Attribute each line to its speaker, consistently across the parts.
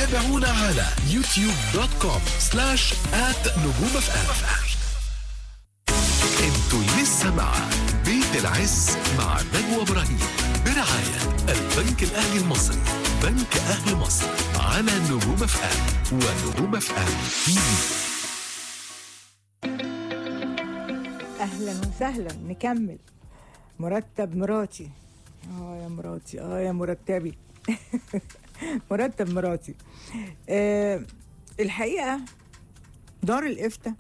Speaker 1: تابعونا على يوتيوب دوت كوم سلاش آت نجوم اف ام انتوا لسه مع بيت العز مع نجوى ابراهيم برعاية البنك الاهلي المصري بنك اهل مصر على نجوم اف ام ونجوم اف ام تي في
Speaker 2: اهلا وسهلا نكمل مرتب مراتي اه يا مراتي اه يا مرتبي مرتب مراتي آه الحقيقه دار الافتاء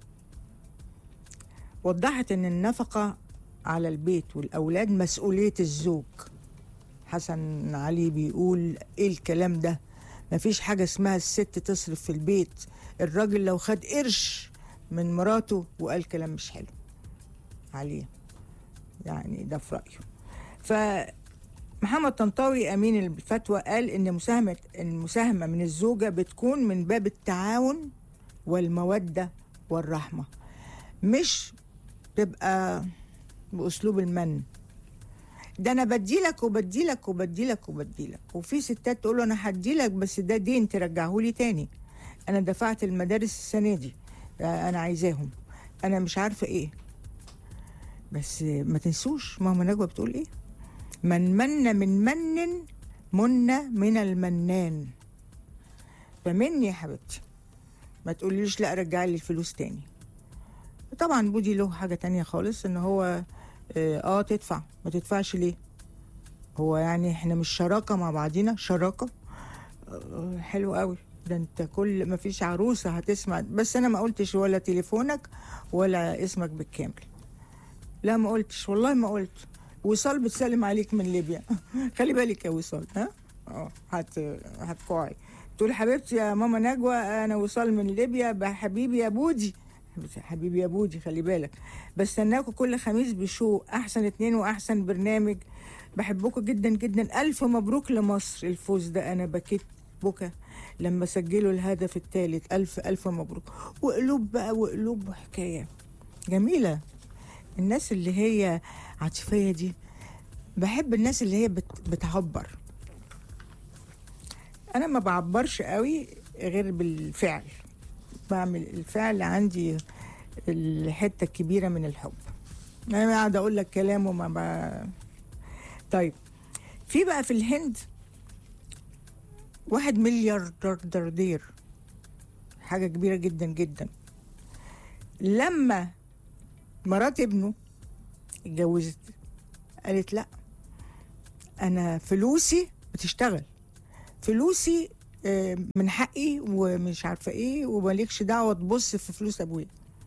Speaker 2: وضحت ان النفقه على البيت والاولاد مسؤوليه الزوج حسن علي بيقول ايه الكلام ده مفيش حاجه اسمها الست تصرف في البيت الراجل لو خد قرش من مراته وقال كلام مش حلو عليه يعني ده في رأيه فمحمد طنطاوي أمين الفتوى قال إن مساهمة المساهمة من الزوجة بتكون من باب التعاون والمودة والرحمة مش تبقى بأسلوب المن ده انا بديلك وبديلك وبديلك وبديلك وفي ستات تقول له انا هديلك بس ده دين ترجعه لي تاني انا دفعت المدارس السنه دي آه، انا عايزاهم انا مش عارفه ايه بس ما تنسوش ماما نجوى بتقول ايه من من من من من من المنان فمني يا حبيبتي ما تقوليش لا رجع لي الفلوس تاني طبعا بودي له حاجه تانية خالص ان هو اه آه، تدفع ما تدفعش ليه هو يعني احنا مش شراكه مع بعضينا شراكه آه، حلو قوي ده انت كل ما فيش عروسه هتسمع بس انا ما قلتش ولا تليفونك ولا اسمك بالكامل لا ما قلتش والله ما قلت وصال بتسلم عليك من ليبيا خلي بالك يا وصال ها اه هت هتقعي تقول حبيبتي يا ماما نجوى انا وصال من ليبيا بحبيبي يا بودي حبيبي يا بودي خلي بالك بستناكم كل خميس بشو احسن اتنين واحسن برنامج بحبكم جدا جدا الف مبروك لمصر الفوز ده انا بكيت بكى لما سجلوا الهدف الثالث الف الف مبروك وقلوب بقى وقلوب وحكايه جميله الناس اللي هي عاطفيه دي بحب الناس اللي هي بت بتعبر انا ما بعبرش قوي غير بالفعل بعمل الفعل عندي الحته الكبيره من الحب انا قاعد اقول لك كلام وما ب... طيب في بقى في الهند واحد ملياردير حاجه كبيره جدا جدا لما مرات ابنه اتجوزت قالت لا انا فلوسي بتشتغل فلوسي آه، من حقي ومش عارفه ايه ومالكش دعوه تبص في فلوس ابويا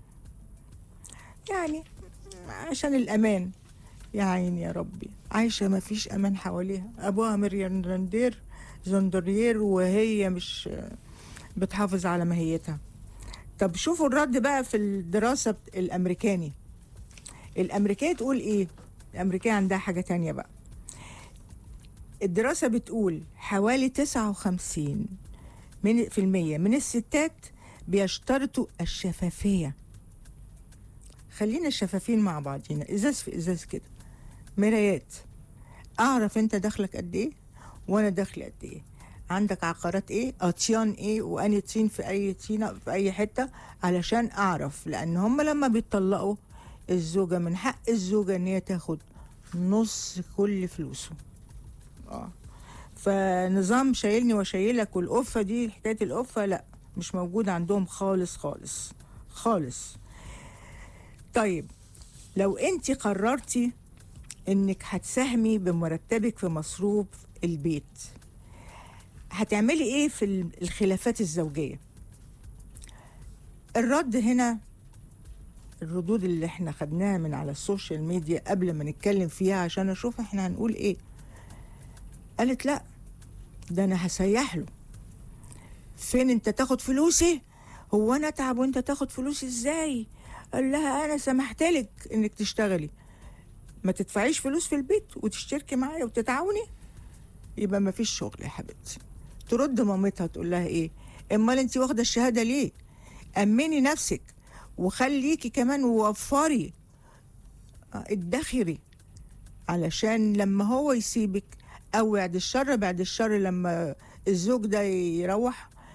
Speaker 2: يعني عشان الامان يا عيني يا ربي عايشه ما فيش امان حواليها ابوها مرياندير زندرير وهي مش آه، بتحافظ على ماهيتها طب شوفوا الرد بقى في الدراسه بت- الامريكاني الامريكيه تقول ايه الامريكيه عندها حاجه تانية بقى الدراسة بتقول حوالي 59 من في المية من الستات بيشترطوا الشفافية خلينا شفافين مع بعضينا ازاز في ازاز كده مرايات اعرف انت دخلك قد ايه وانا دخلي قد ايه عندك عقارات ايه اطيان ايه واني طين في اي طينه في اي حته علشان اعرف لان هم لما بيطلقوا الزوجه من حق الزوجه ان هي تاخد نص كل فلوسه اه فنظام شايلني وشايلك والقفه دي حكايه القفه لا مش موجوده عندهم خالص خالص خالص طيب لو انت قررتي انك هتساهمي بمرتبك في مصروف البيت هتعملي ايه في ال- الخلافات الزوجيه الرد هنا الردود اللي احنا خدناها من على السوشيال ميديا قبل ما نتكلم فيها عشان اشوف احنا هنقول ايه قالت لا ده انا هسيح له فين انت تاخد فلوسي هو انا اتعب وانت تاخد فلوسي ازاي قال لها انا سمحت لك انك تشتغلي ما تدفعيش فلوس في البيت وتشتركي معايا وتتعاوني يبقى ما فيش شغل يا حبيبتي ترد مامتها تقول لها ايه امال انت واخده الشهاده ليه امني نفسك وخليكي كمان ووفري آه، ادخري علشان لما هو يسيبك او بعد الشر بعد الشر لما الزوج ده يروح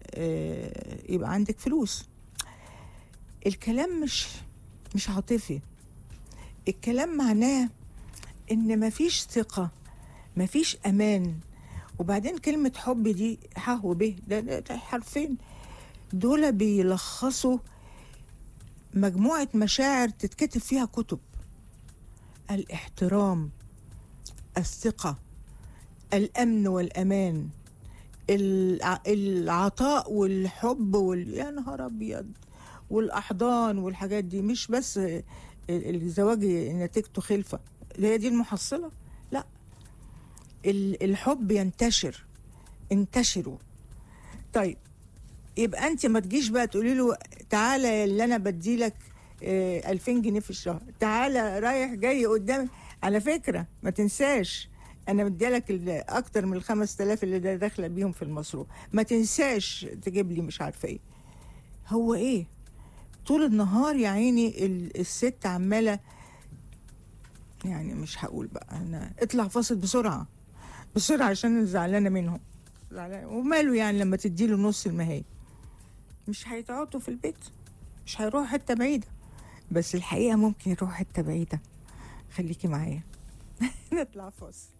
Speaker 2: آه، يبقى عندك فلوس الكلام مش مش عاطفي الكلام معناه ان مفيش ثقة مفيش امان وبعدين كلمة حب دي ح وب ده, ده, ده حرفين دول بيلخصوا مجموعة مشاعر تتكتب فيها كتب الاحترام الثقة الأمن والأمان الع- العطاء والحب وال... يا نهار أبيض والأحضان والحاجات دي مش بس ال- الزواج نتيجته خلفة هي دي المحصلة لا ال- الحب ينتشر انتشروا طيب يبقى انت ما تجيش بقى تقولي له تعالى اللي انا بديلك آه، 2000 جنيه في الشهر تعالى رايح جاي قدامي على فكره ما تنساش انا مديلك ال- اكتر من ال 5000 اللي ده داخله بيهم في المصروف ما تنساش تجيب لي مش عارفه ايه هو ايه طول النهار يا عيني ال- الست عماله يعني مش هقول بقى انا اطلع فاصل بسرعه بسرعه عشان أنا زعلانه منهم زعلانة. وماله يعني لما تديله نص المهاي مش هيتعطوا في البيت مش هيروحوا حته بعيده بس الحقيقه ممكن يروحوا حته بعيده خليكي معايا نطلع فاصل